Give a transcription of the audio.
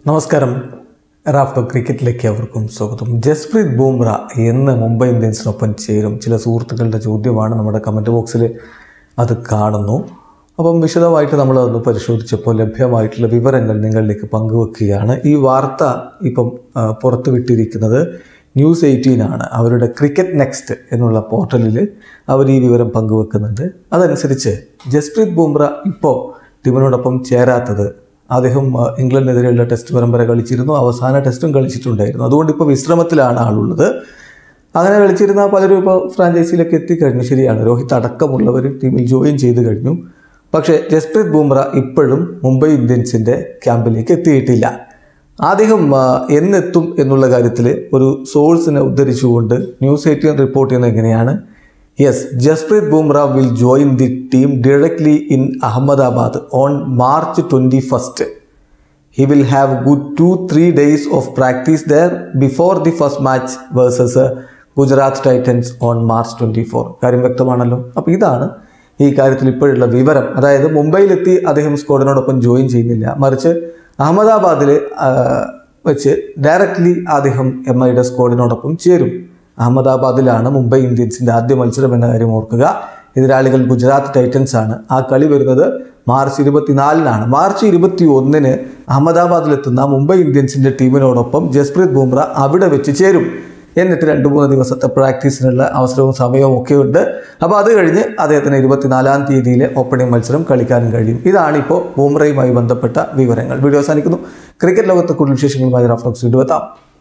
നമസ്കാരം റാഫ്റ്റോ ക്രിക്കറ്റിലേക്ക് അവർക്കും സ്വാഗതം ജസ്പ്രീത് ബൂംറ എന്ന് മുംബൈ ഇന്ത്യൻസിനൊപ്പം ചേരും ചില സുഹൃത്തുക്കളുടെ ചോദ്യമാണ് നമ്മുടെ കമൻറ്റ് ബോക്സിൽ അത് കാണുന്നു അപ്പം വിശദമായിട്ട് നമ്മൾ അതൊന്ന് പരിശോധിച്ചപ്പോൾ ലഭ്യമായിട്ടുള്ള വിവരങ്ങൾ നിങ്ങളിലേക്ക് പങ്കുവെക്കുകയാണ് ഈ വാർത്ത ഇപ്പം ആ, പുറത്തുവിട്ടിരിക്കുന്നത് ന്യൂസ് എയ്റ്റീൻ ആണ് അവരുടെ ക്രിക്കറ്റ് നെക്സ്റ്റ് എന്നുള്ള പോർട്ടലിൽ അവർ ഈ വിവരം പങ്കുവെക്കുന്നുണ്ട് അതനുസരിച്ച് ജസ്പ്രീത് ബൂംറ ഇപ്പോൾ ടീമിനോടൊപ്പം ചേരാത്തത് അദ്ദേഹം ആ, ഇംഗ്ലണ്ടിനെതിരെയുള്ള ടെസ്റ്റ് പരമ്പര കളിച്ചിരുന്നു അവസാന ടെസ്റ്റും കളിച്ചിട്ടുണ്ടായിരുന്നു അതുകൊണ്ട് ഇപ്പോൾ വിശ്രമത്തിലാണ് ആളുള്ളത് അങ്ങനെ കളിച്ചിരുന്ന പലരും ഇപ്പോൾ ഫ്രാഞ്ചൈസിയിലൊക്കെ എത്തിക്കഴിഞ്ഞു ശരിയാണ് രോഹിത് അടക്കമുള്ളവർ ടീമിൽ ജോയിൻ ചെയ്ത് കഴിഞ്ഞു പക്ഷേ ജസ്പ്രീത് ബൂംറ ഇപ്പോഴും മുംബൈ ഇന്ത്യൻസിൻ്റെ ക്യാമ്പിലേക്ക് എത്തിയിട്ടില്ല അദ്ദേഹം ആ, എന്നെത്തും എന്നുള്ള കാര്യത്തിൽ ഒരു സോഴ്സിനെ ഉദ്ധരിച്ചുകൊണ്ട് ന്യൂസ് എയ്റ്റീൻ റിപ്പോർട്ട് ചെയ്യുന്നത് എങ്ങനെയാണ് yes Jasprit Bumrah will join the team directly in Ahmedabad on March twenty first he will have good two three days of practice there before the first match versus Gujarat Titans on March twenty four കാര്യം വ്യക്തമാണല്ലോ അപ്പോൾ ഇതാണ് ഈ കാര്യത്തിൽ ഇപ്പോഴുള്ള വിവരം അതായത് മുംബൈയിലെത്തി അദ്ദേഹം സ്ക്വാഡിനോടൊപ്പം ജോയിൻ ചെയ്യുന്നില്ല മറിച്ച് അഹമ്മദാബാദിൽ വെച്ച് ഡയറക്റ്റ്ലി അദ്ദേഹം എം ഐയുടെ സ്ക്വാഡിനോടൊപ്പം ചേരും അഹമ്മദാബാദിലാണ് മുംബൈ ഇന്ത്യൻസിൻ്റെ ആദ്യ മത്സരം എന്ന കാര്യം ഓർക്കുക എതിരാളികൾ ഗുജറാത്ത് ടൈറ്റൻസ് ആണ് ആ കളി വരുന്നത് മാർച്ച് ഇരുപത്തിനാലിനാണ് മാർച്ച് ഇരുപത്തി ഒന്നിന് അഹമ്മദാബാദിലെത്തുന്ന മുംബൈ ഇന്ത്യൻസിൻ്റെ ടീമിനോടൊപ്പം ജസ്പ്രീത് ബൂംറ അവിടെ വെച്ച് ചേരും എന്നിട്ട് രണ്ട് മൂന്ന് ദിവസത്തെ പ്രാക്ടീസിനുള്ള അവസരവും സമയവും ഒക്കെ ഉണ്ട് അപ്പോൾ അത് കഴിഞ്ഞ് അദ്ദേഹത്തിന് ഇരുപത്തിനാലാം തീയതിയിലെ ഓപ്പണിംഗ് മത്സരം കളിക്കാനും കഴിയും ഇതാണ് ഇപ്പോൾ ബൂംറയുമായി ബന്ധപ്പെട്ട വിവരങ്ങൾ വീഡിയോ അവസാനിക്കുന്നു ക്രിക്കറ്റ് ലോകത്തെ കൂടുതൽ വിശേഷങ്ങളുമായി റഫ്ലക്സ് വീണ്ടും എത്താം